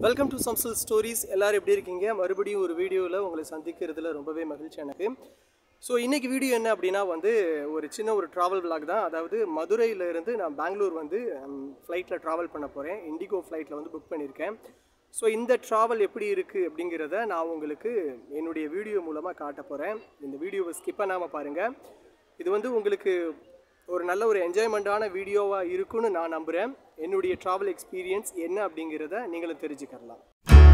welcome to சம்சல் stories எல்லாரும் எப்படி இருக்கீங்க மறுபடியும் ஒரு வீடியோவில் உங்களை சந்திக்கிறதுல ரொம்பவே மகிழ்ச்சி எனக்கு ஸோ இன்றைக்கி வீடியோ என்ன அப்படின்னா வந்து ஒரு சின்ன ஒரு ட்ராவல் vlog தான் அதாவது மதுரையில இருந்து நான் பெங்களூர் வந்து ஃப்ளைட்டில் ட்ராவல் பண்ண போகிறேன் இண்டிகோ ஃப்ளைட்டில் வந்து புக் பண்ணியிருக்கேன் ஸோ இந்த ட்ராவல் எப்படி இருக்குது அப்படிங்கிறத நான் உங்களுக்கு என்னுடைய வீடியோ மூலமாக காட்ட போகிறேன் இந்த வீடியோவை ஸ்கிப் பண்ணாமல் பாருங்கள் இது வந்து உங்களுக்கு ஒரு நல்ல ஒரு என்ஜாய்மெண்ட்டான வீடியோவாக இருக்குன்னு நான் நம்புகிறேன் என்னுடைய ட்ராவல் எக்ஸ்பீரியன்ஸ் என்ன அப்படிங்கிறத நீங்களும் தெரிஞ்சுக்கலாம்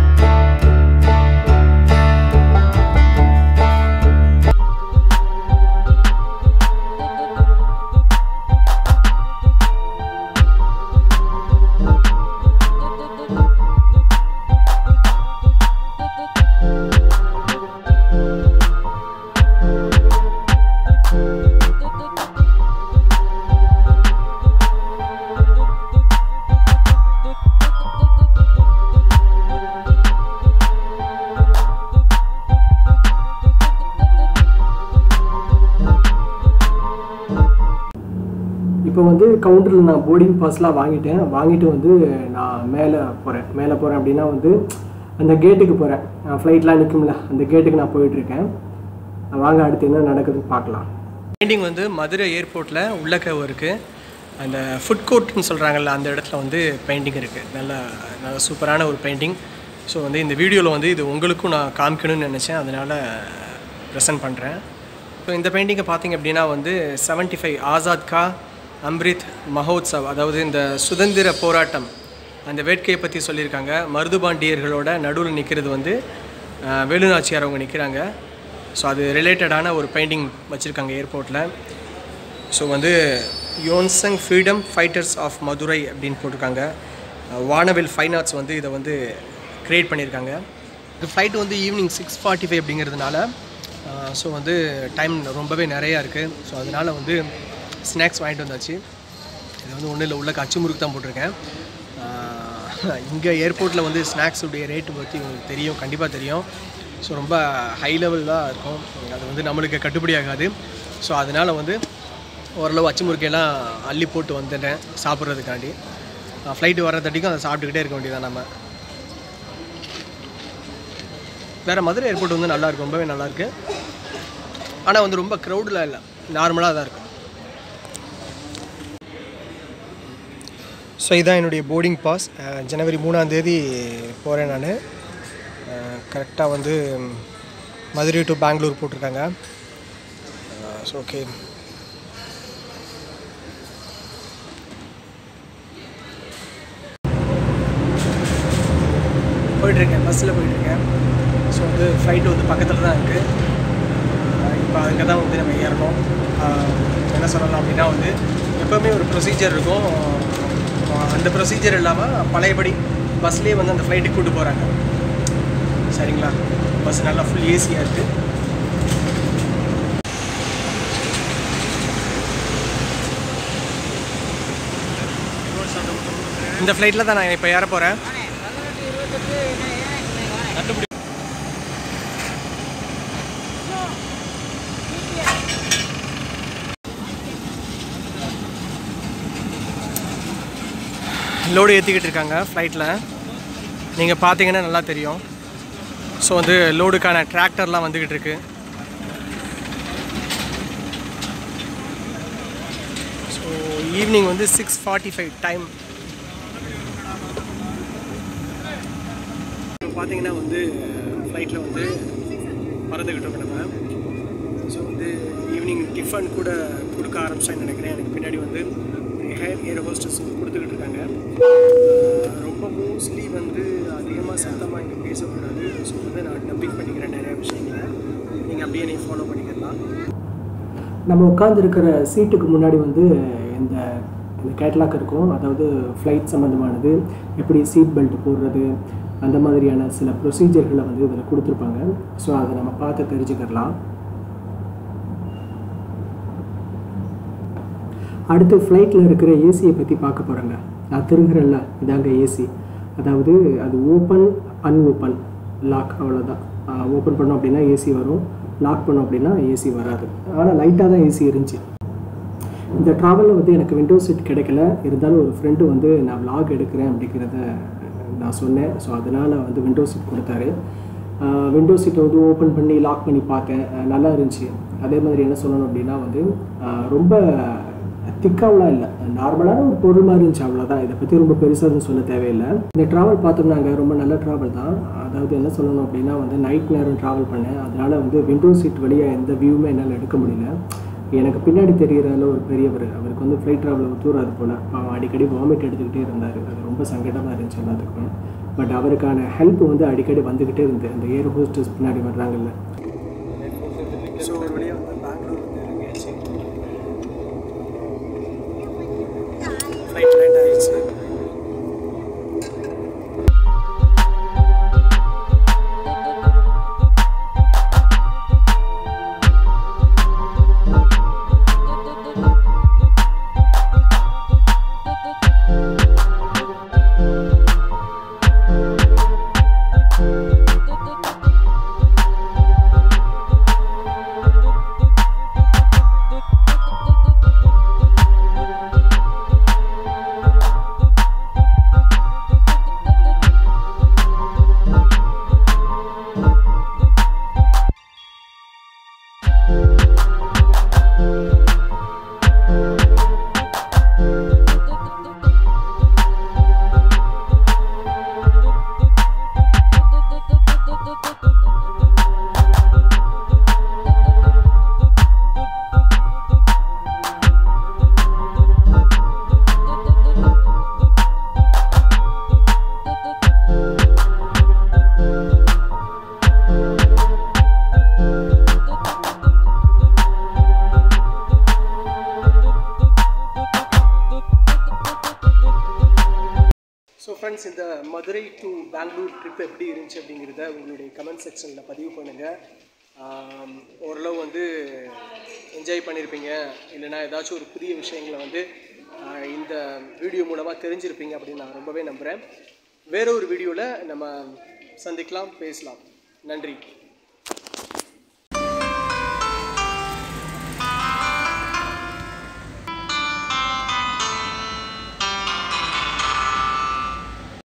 இப்போ வந்து கவுண்டரில் நான் போர்டிங் பாஸ்லாம் வாங்கிட்டேன் வாங்கிட்டு வந்து நான் மேலே போகிறேன் மேலே போகிறேன் அப்படின்னா வந்து அந்த கேட்டுக்கு போகிறேன் ஃப்ளைட்லாம் நிற்கும்ல அந்த கேட்டுக்கு நான் போயிட்டுருக்கேன் வாங்க அடுத்து என்ன நடக்குதுன்னு பார்க்கலாம் பெயிண்டிங் வந்து மதுரை ஏர்போர்ட்டில் உள்ளக்க இருக்குது அந்த ஃபுட் கோர்ட்னு சொல்கிறாங்கல்ல அந்த இடத்துல வந்து பெயிண்டிங் இருக்குது நல்ல நல்ல சூப்பரான ஒரு பெயிண்டிங் ஸோ வந்து இந்த வீடியோவில் வந்து இது உங்களுக்கும் நான் காமிக்கணும்னு நினச்சேன் அதனால் ப்ரெசென்ட் பண்ணுறேன் ஸோ இந்த பெயிண்டிங்கை பார்த்தீங்க அப்படின்னா வந்து 75 ஃபைவ் ஆசாத் கா அம்ரித் மஹோத்சவ் அதாவது இந்த சுதந்திர போராட்டம் அந்த வேட்கையை பற்றி சொல்லியிருக்காங்க மருதுபாண்டியர்களோட நடுவில் நிற்கிறது வந்து அஹ், வேலுநாச்சியார் அவங்க நிற்கிறாங்க ஸோ அது ரிலேட்டடான ஒரு பெயிண்டிங் வச்சுருக்காங்க ஏர்போர்ட்டில் ஸோ வந்து unsung freedom fighters of Madurai அப்படின்னு போட்டிருக்காங்க அஹ், வானவில் ஃபைன் ஆர்ட்ஸ் வந்து இதை வந்து க்ரியேட் பண்ணியிருக்காங்க இது ஃப்ளைட் வந்து ஈவினிங் சிக்ஸ் ஃபார்ட்டி ஃபைவ் அப்படிங்கிறதுனால ஸோ வந்து டைம் ரொம்பவே நிறையா இருக்குது ஸோ அதனால் வந்து ஸ்நாக்ஸ் வாங்கிட்டு வந்தாச்சு இது வந்து ஒன்றும் இல்லை உள்ள கச்சி முறுக்கு தான் போட்டிருக்கேன் இங்கே ஏர்போர்ட்டில் வந்து ஸ்நாக்ஸ் உடைய ரேட்டு பற்றி உங்களுக்கு தெரியும் கண்டிப்பாக தெரியும் ஸோ ரொம்ப ஹை லெவலில் இருக்கும் அது வந்து நம்மளுக்கு கட்டுப்படி ஆகாது ஸோ அதனால் வந்து ஓரளவு அச்சு முறுக்கையெல்லாம் அள்ளி போட்டு வந்துட்டேன் சாப்பிட்றதுக்காண்டி ஃப்ளைட்டு வர்றதட்டிக்கும் அதை சாப்பிட்டுக்கிட்டே இருக்க வேண்டியதான் நம்ம வேறு மதுரை ஏர்போர்ட் வந்து நல்லா இருக்கு ரொம்பவே நல்லா இருக்கு ஆனால் வந்து ரொம்ப க்ரௌடில் இல்லை நார்மலாக தான் இருக்கும் ஸோ இதான் என்னுடைய போர்டிங் பாஸ் ஜனவரி மூணாம் தேதி போகிறேன் நான் கரெக்டாக வந்து மதுரை டு பெங்களூர் போட்டிருக்காங்க ஸோ ஓகே போயிட்டுருக்கேன் பஸ்ஸில் போயிட்டுருக்கேன் ஸோ வந்து ஃப்ளைட்டு வந்து பக்கத்தில் தான் இருக்குது இப்போ அங்கே தான் வந்து நம்ம ஏறணும் ஆஹ் என்ன சொல்லலாம் அப்படின்னா வந்து எப்போவுமே ஒரு ப்ரொசீஜர் இருக்கும் ஆஹ் அந்த ப்ரொசீஜர் இல்லாமல் பழையபடி பஸ்லேயே வந்து அந்த ஃப்ளைட்டுக்கு கூட்டு போகிறாங்க சரிங்களா பஸ் நல்லா ஃபுல் ஏசியாக இருக்குது இந்த ஃப்ளைட்டில் தான் நான் இப்போ ஏற போகிறேன் லோடு ஏற்றிக்கிட்டு இருக்காங்க ஃப்ளைட்டில் நீங்கள் பார்த்தீங்கன்னா நல்லா தெரியும் ஸோ வந்து லோடுக்கான டிராக்டர்லாம் வந்துக்கிட்டு இருக்கு ஸோ ஈவினிங் வந்து சிக்ஸ் ஃபார்ட்டி ஃபைவ் டைம் பார்த்தீங்கன்னா வந்து ஃப்ளைட்டில் வந்து பறந்துக்கிட்டு இருக்கோம் நம்ம ஸோ வந்து ஈவினிங் டிஃபன் கூட கொடுக்க ஆரம்பிச்சான்னு நினைக்கிறேன் எனக்கு பின்னாடி வந்து ஹேர் ஏர் ஹோஸ்டஸ் கொடுத்துக்கிட்டு இருக்காங்க ஆஹ் ரொம்ப மோஸ்ட்லி வந்து அதிகமாக சத்தமாக இங்கே பேசக்கூடாது ஸோ வந்து நான் டப்பிங் பண்ணிக்கிறேன் நிறைய விஷயங்களை நீங்கள் அப்படியே நீ ஃபாலோ பண்ணிக்கலாம் நம்ம உட்காந்துருக்கிற சீட்டுக்கு முன்னாடி வந்து இந்த இந்த கேட்லாக் இருக்கும் அதாவது ஃப்ளைட் சம்மந்தமானது எப்படி சீட் பெல்ட் போடுறது அந்த மாதிரியான சில ப்ரொசீஜர்களை வந்து இதில் கொடுத்துருப்பாங்க ஸோ அதை நம்ம பார்த்து தெரிஞ்சுக்கலாம் அடுத்து ஃப்ளைட்டில் இருக்கிற ஏசியை பற்றி பார்க்க போகிறேங்க நான் திருகிறேன்ல இதாங்க ஏசி அதாவது அது ஓப்பன் அன்ஓப்பன் லாக் அவ்வளோதான் ஓப்பன் பண்ணோம் அப்படின்னா ஏசி வரும் லாக் பண்ணோம் அப்படின்னா ஏசி வராது ஆனால் லைட்டாக தான் ஏசி இருந்துச்சு இந்த ட்ராவலில் வந்து எனக்கு விண்டோ சீட் கிடைக்கல இருந்தாலும் ஒரு ஃப்ரெண்டு வந்து நான் vlog எடுக்கிறேன் அப்படிங்கிறத நான் சொன்னேன் ஸோ அதனால் வந்து விண்டோ சீட் கொடுத்தாரு விண்டோ சீட்டை வந்து ஓப்பன் பண்ணி லாக் பண்ணி பார்த்தேன் அஹ் நல்லா இருந்துச்சு அதே மாதிரி என்ன சொல்லணும் அப்படின்னா வந்து அஹ் ரொம்ப திக்காவெலாம் இல்லை நார்மலான ஒரு பொருள் மாதிரி இருந்துச்சு அவ்வளோதான் இதை பற்றி ரொம்ப பெருசாக எதுவும் சொல்ல தேவையில்லை இந்த ட்ராவல் பார்த்தோம்னாங்க ரொம்ப நல்ல ட்ராவல் தான் அதாவது என்ன சொல்லணும் அப்படின்னா வந்து நைட் நேரம் ட்ராவல் பண்ணேன் அதனால் வந்து விண்டோ சீட் வழியாக எந்த வியூவுமே என்னால் எடுக்க முடியல எனக்கு பின்னாடி தெரிகிறதுல ஒரு பெரியவர் அவருக்கு வந்து ஃப்ளைட் ட்ராவல் ஒத்துறாது போல் அவன் அடிக்கடி வாமிட் எடுத்துக்கிட்டே இருந்தார் அது ரொம்ப சங்கடமாக இருந்துச்சு எல்லாத்துக்குமே பட் அவருக்கான ஹெல்ப் வந்து அடிக்கடி வந்துக்கிட்டே இருந்தது அந்த ஏர் ஹோஸ்டர்ஸ் பின்னாடி வர்றாங்கல்ல ஸோ ஒரு வழியாக வந்து பெங்களூர் வந்து இறங்கியாச்சு ஃப்ளைட் லேண்ட் ஆயிடுச்சு ஸோ ஃப்ரெண்ட்ஸ் இந்த மதுரை டு பெங்களூர் ட்ரிப் எப்படி இருந்துச்சு அப்படிங்கிறத உங்களுடைய கமெண்ட் செக்ஷனில் பதிவு பண்ணுங்கள் ஓரளவு வந்து என்ஜாய் பண்ணியிருப்பீங்க இல்லைனா ஏதாச்சும் ஒரு புதிய விஷயங்களை வந்து ஆஹ், இந்த வீடியோ மூலமாக தெரிஞ்சிருப்பீங்க அப்படின்னு நான் ரொம்பவே நம்புகிறேன் வேற ஒரு வீடியோவில் நம்ம சந்திக்கலாம் பேசலாம் நன்றி